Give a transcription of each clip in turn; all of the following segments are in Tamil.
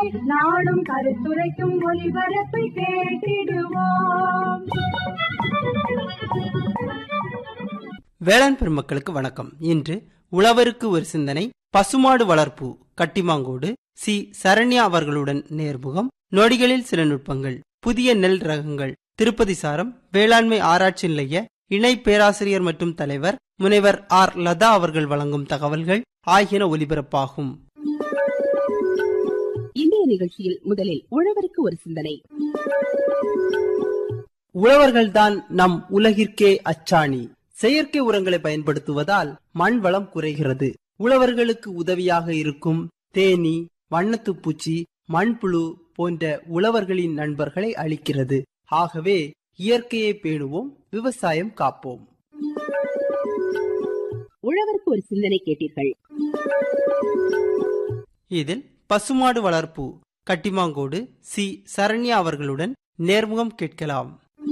நாடும் கருத்துரைக்கும் ஒளிபரப்பை கேட்டிடுவோம் வேளாண் பெருமக்களுக்கு வணக்கம் இன்று உழவருக்கு ஒரு சிந்தனை பசுமாடு வளர்ப்பு கட்டிமாங்கோடு சி சரண்யா அவர்களுடன் நேர்முகம் நொடிகளில் சில நுட்பங்கள் புதிய நெல் ரகங்கள் திருப்பதி சாரம் வேளாண்மை ஆராய்ச்சி நிலைய இணை பேராசிரியர் மற்றும் தலைவர் முனைவர் ஆர் லதா அவர்கள் வழங்கும் தகவல்கள் ஆகியன ஒலிபரப்பாகும் இன்றைய நிகழ்ச்சியில் முதலில் உழவருக்கு ஒரு சிந்தனை உழவர்கள்தான் நம் உலகிற்கே அச்சாணி செயற்கை உரங்களை பயன்படுத்துவதால் மண் வளம் குறைகிறது உழவர்களுக்கு உதவியாக இருக்கும் தேனீ வண்ணத்துப் பூச்சி மண்புழு போன்ற உழவர்களின் நண்பர்களை அளிக்கிறது ஆகவே இயற்கையை பேணுவோம் விவசாயம் காப்போம் உழவருக்கு ஒரு சிந்தனை கேட்டீர்கள் இதில் பசுமாடு வளர்ப்பு கட்டிமாங்கோடு சி சரண்யா அவர்களுடன் நேர்முகம் கேட்கலாம்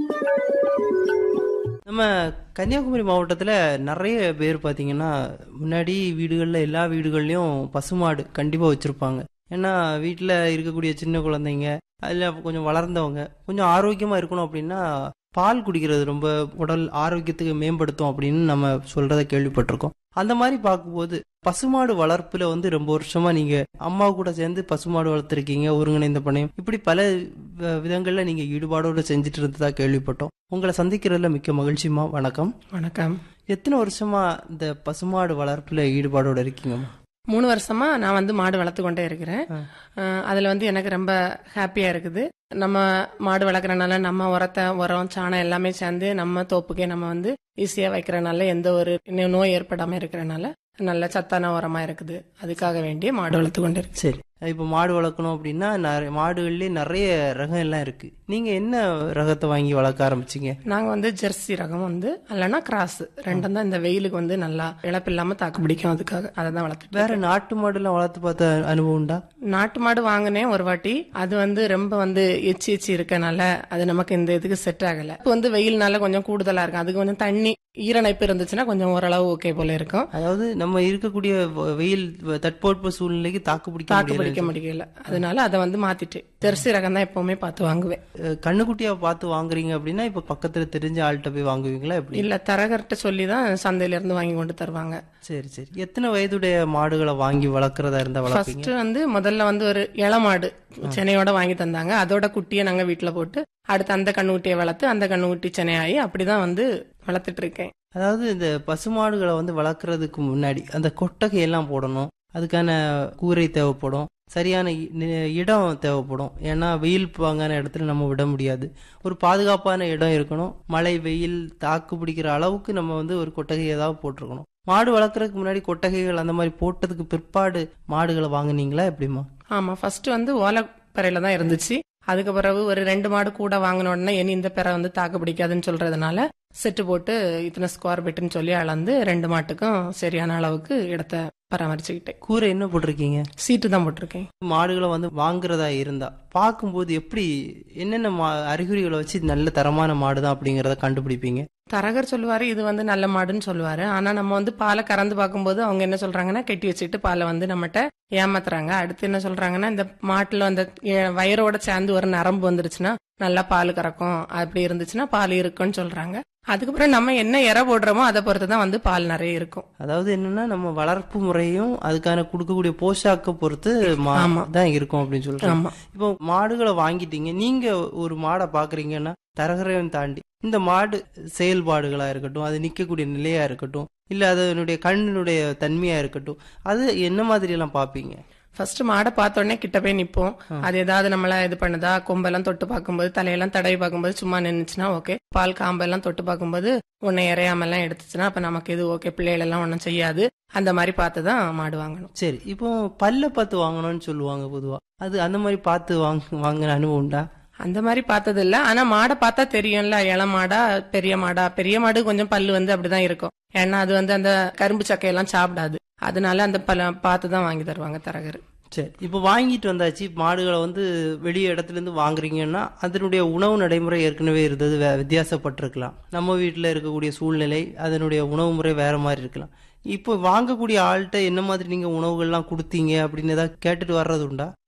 நம்ம கன்னியாகுமரி மாவட்டத்தில் நிறைய பேர் பார்த்தீங்கன்னா முன்னாடி வீடுகளில் எல்லா வீடுகள்லையும் பசுமாடு கண்டிப்பாக வச்சுருப்பாங்க ஏன்னா வீட்டில் இருக்கக்கூடிய சின்ன குழந்தைங்க அதில் கொஞ்சம் வளர்ந்தவங்க கொஞ்சம் ஆரோக்கியமாக இருக்கணும் அப்படின்னா பால் குடிக்கிறது ரொம்ப உடல் ஆரோக்கியத்துக்கு மேம்படுத்தும் அப்படின்னு நம்ம சொல்றத கேள்விப்பட்டிருக்கோம் அந்த மாதிரி பார்க்கும்போது பசுமாடு வளர்ப்புல வந்து ரொம்ப வருஷமா நீங்க அம்மா கூட சேர்ந்து பசுமாடு வளர்த்துருக்கீங்க ஒருங்கிணைந்த பண்ணையம் இப்படி பல வ- விதங்கள்ல நீங்க ஈடுபாடோட செஞ்சுட்டு இருந்ததா கேள்விப்பட்டோம் உங்களை சந்திக்கிறதுல மிக்க மகிழ்ச்சிமா வணக்கம் வணக்கம் எத்தனை வருஷமா இந்த பசுமாடு வளர்ப்புல ஈடுபாடோட இருக்கீங்கம்மா மூணு வருஷமா நான் வந்து மாடு வளர்த்து கொண்டே இருக்கிறேன் ஆ. அஹ் அதுல வந்து எனக்கு ரொம்ப ஹாப்பியா இருக்குது நம்ம மாடு வளர்க்குறனால நம்ம உரத்தை உரம் சாணம் எல்லாமே சேர்ந்து நம்ம தோப்புக்கே நம்ம வந்து ஈஸியா வைக்கிறனால எந்த ஒரு நோ- நோய் ஏற்படாம இருக்கிறனால நல்ல சத்தான உரமா இருக்குது அதுக்காக வேண்டிய மாடு வளர்த்து கொண்டு இருக்கு சரி இப்போ மாடு வளர்க்கணும் அப்படின்னா நிறைய மாடுகள்லயே நிறைய ரகம் எல்லாம் இருக்கு நீங்க என்ன ரகத்தை வாங்கி வளர்க்க ஆரம்பிச்சீங்க நாங்க வந்து ஜெர்சி ரகம் வந்து இல்லைன்னா கிராஸ் ரெண்டும் தான் இந்த வெயிலுக்கு வந்து நல்லா இழப்பு இல்லாம தாக்கு பிடிக்கும் அதுக்காக அதை தான் வளர்த்துட்டு வேற நாட்டு மாடுலாம் வளர்த்து பார்த்த அனுபவம் உண்டா நாட்டு மாடு வாங்கினேன் ஒரு வாட்டி அது வந்து ரொம்ப வந்து எச்சி எச்சி இருக்கனால அது நமக்கு இந்த இதுக்கு செட் ஆகல இப்போ வந்து வெயில்னால கொஞ்சம் கூடுதலா இருக்கும் அதுக்கு கொஞ்சம் தண்ணி ஈரணைப்பு இருந்துச்சுன்னா கொஞ்சம் ஓரளவு ஓகே போல இருக்கும் அதாவது நம்ம இருக்கக்கூடிய வ- வெயில் வ- தட்பவெட்ப சூழ்நிலைக்கு தாக்கு பிடிக்க தாக்கு முடியல பிடிக்க முடியல அதனால அதை வந்து மாத்திட்டு ஜெர்சி ரகம் தான் எப்பவுமே பார்த்து வாங்குவேன் அஹ் கண்ணுக்குட்டியா பார்த்து வாங்குறீங்க அப்படின்னா இப்ப பக்கத்துல தெரிஞ்ச ஆள்கிட்ட போய் வாங்குவீங்களா எப்படி இல்ல தரகர்கிட்ட சொல்லி தான் சந்தையில இருந்து வாங்கி கொண்டு தருவாங்க சரி சரி எத்தனை வயதுடைய மாடுகளை வாங்கி வளர்க்கறதா இருந்தா வளர்ப்பீங்க ஃபர்ஸ்ட் வந்து முதல்ல வந்து ஒரு இளமாடு சென்னையோட வாங்கி தந்தாங்க அதோட குட்டியை நாங்க வீட்டுல போட்டு அடுத்து அந்த கண்ணுக்குட்டியை வளர்த்து அந்த கண்ணுக்குட்டி சென்னையாகி அப்படிதான் வந்து வளர்த்துட்டு இருக்கேன் அதாவது இந்த பசுமாடுகளை வந்து வளர்க்கறதுக்கு முன்னாடி அந்த கொட்டகை எல்லாம் போடணும் அதுக்கான கூரை தேவைப்படும் சரியான இ- நி- இடம் தேவைப்படும் ஏன்னா வெயில் பாங்கான இடத்துல நம்ம விட முடியாது ஒரு பாதுகாப்பான இடம் இருக்கணும் மழை வெயில் தாக்கு பிடிக்கிற அளவுக்கு நம்ம வந்து ஒரு கொட்டகை ஏதாவது போட்டிருக்கணும் மாடு வளர்க்கறதுக்கு முன்னாடி கொட்டகைகள் அந்த மாதிரி போட்டதுக்கு பிற்பாடு மாடுகளை வாங்குனீங்களா எப்படிமா ஆமா ஃபர்ஸ்ட் வந்து ஓலைப்பறையில தான் இருந்துச்சு அதுக்கு பிறகு ஒரு ரெண்டு மாடு கூட வாங்கின உடனே இனி இந்த பெறை வந்து தாக்கு பிடிக்காதுன்னு சொல்றதுனால செட்டு போட்டு இத்தனை ஸ்கொயர் ஃபீட்னு சொல்லி அளந்து ரெண்டு மாட்டுக்கும் சரியான அளவுக்கு இடத்த பராமரிச்சுக்கிட்டேன் கூரை என்ன போட்டிருக்கீங்க சீட்டு தான் போட்டிருக்கேன் மாடுகளை வந்து வாங்குறதா இருந்தா பார்க்கும்போது எப்படி என்னென்ன மா- அறிகுறிகளை வச்சு இது நல்ல தரமான மாடு தான் அப்படிங்கறத கண்டுபிடிப்பீங்க தரகர் சொல்லுவாரு இது வந்து நல்ல மாடுன்னு சொல்லுவாரு ஆனா நம்ம வந்து பாலை கறந்து பார்க்கும்போது அவங்க என்ன சொல்றாங்கன்னா கட்டி வச்சுட்டு பாலை வந்து நம்மகிட்ட ஏமாத்துறாங்க அடுத்து என்ன சொல்றாங்கன்னா இந்த மாட்டுல அந்த எ- வயிறோட சேர்ந்து ஒரு நரம்பு வந்துருச்சுன்னா நல்லா பால் கறக்கும் அப்படி இருந்துச்சுன்னா பால் இருக்குன்னு சொல்றாங்க அதுக்கப்புறம் நம்ம என்ன இறை போடுறோமோ அதை பொறுத்து தான் வந்து பால் நிறைய இருக்கும் அதாவது என்னன்னா நம்ம வளர்ப்பு முறையும் அதுக்கான கொடுக்கக்கூடிய போஷாக்க பொறுத்து மா- ஆமா. தான் இருக்கும் அப்படின்னு சொல்றாங்க ஆமா இப்போ மாடுகளை வாங்கிட்டீங்க நீங்க ஒரு மாடை பாக்குறீங்கன்னா தரகரையும் தாண்டி இந்த மாடு செயல்பாடுகளா இருக்கட்டும் அது நிக்கக்கூடிய நிலையா இருக்கட்டும் இல்ல அதனுடைய கண்ணினுடைய தன்மையா இருக்கட்டும் அது என்ன மாதிரி எல்லாம் பாப்பீங்க ஃபர்ஸ்ட் மாடை பார்த்த உடனே கிட்ட போய் நிப்போம் அது ஏதாவது நம்மள இது பண்ணுதா கொம்பெல்லாம் தொட்டு பார்க்கும்போது தலையெல்லாம் தடவி பார்க்கும்போது சும்மா நின்னுச்சுன்னா ஓகே பால் காம்பெல்லாம் தொட்டு பார்க்கும்போது உன்னை இறையாமெல்லாம் எடுத்துச்சுன்னா அப்ப நமக்கு இது ஓகே பிள்ளைகள் எல்லாம் ஒன்றும் செய்யாது அந்த மாதிரி பார்த்து தான் மாடு வாங்கணும் சரி இப்போ பல்ல பார்த்து வாங்கணும்னு சொல்லுவாங்க பொதுவா அது அந்த மாதிரி பார்த்து வாங்க வாங்கின அனுபவம் உண்டா அந்த மாதிரி பார்த்தது இல்ல ஆனா மாடை பார்த்தா தெரியும்ல இள மாடா பெரிய மாடா பெரிய மாடு கொஞ்சம் பல்லு வந்து அப்படிதான் இருக்கும் ஏன்னா அது வந்து அந்த கரும்பு சக்கையெல்லாம் சாப்பிடாது அதனால அந்த பல பார்த்து தான் வாங்கி தருவாங்க தரகர் சரி இப்போ வாங்கிட்டு வந்தாச்சு மாடுகளை வந்து வெளிய இடத்துல இருந்து வாங்குறீங்கன்னா அதனுடைய உணவு நடைமுறை ஏற்கனவே இருந்தது வே- வித்தியாசப்பட்டிருக்கலாம் நம்ம வீட்டில் இருக்கக்கூடிய சூழ்நிலை அதனுடைய உணவு முறை வேற மாதிரி இருக்கலாம் இப்போ வாங்கக்கூடிய ஆள்கிட்ட என்ன மாதிரி நீங்க உணவுகள்லாம் கொடுத்தீங்க அப்படின்னு ஏதாவது கேட்டுட்டு வர்றது உண்டா